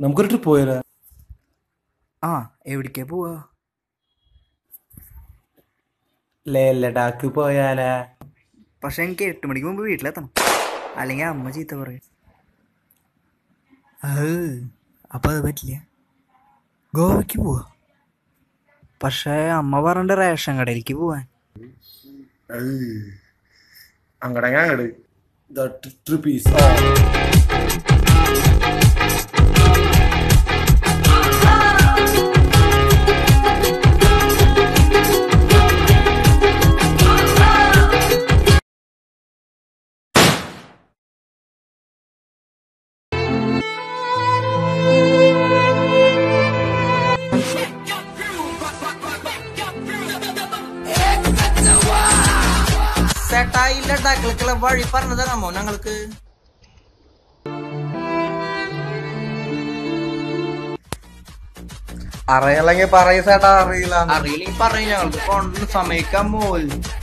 നമുക്കൊരു ട്രിപ്പ് പോയാലോ ആ എവിടേക്കാ പോവാ ലേ ലഡാക്ക് പോയാലാ പക്ഷെ എനിക്ക് എട്ട് മണിക്ക് മുമ്പ് വീട്ടിലെത്തണം അല്ലെങ്കിൽ അമ്മ ചീത്ത പറയും അപ്പൊ അത് പറ്റില്ല ഗോവയ്ക്ക് പോവാ പക്ഷേ അമ്മ പറഞ്ഞ റേഷൻ കടയിലേക്ക് പോവാൻ അങ്ങടങ്ങ അങ്ങട് ട്രിപ്പ് ഈസ് ചേട്ടായി ലഡാക്കിലേക്കുള്ള വഴി പറഞ്ഞു തരാമോ ഞങ്ങൾക്ക് അറിയില്ലെങ്കിൽ പറയ ചേട്ടാ അറിയില്ല അറിയില്ലെങ്കിൽ പറയും ഞങ്ങൾക്ക് കൊണ്ടു സമയിക്കാൻ പോൽ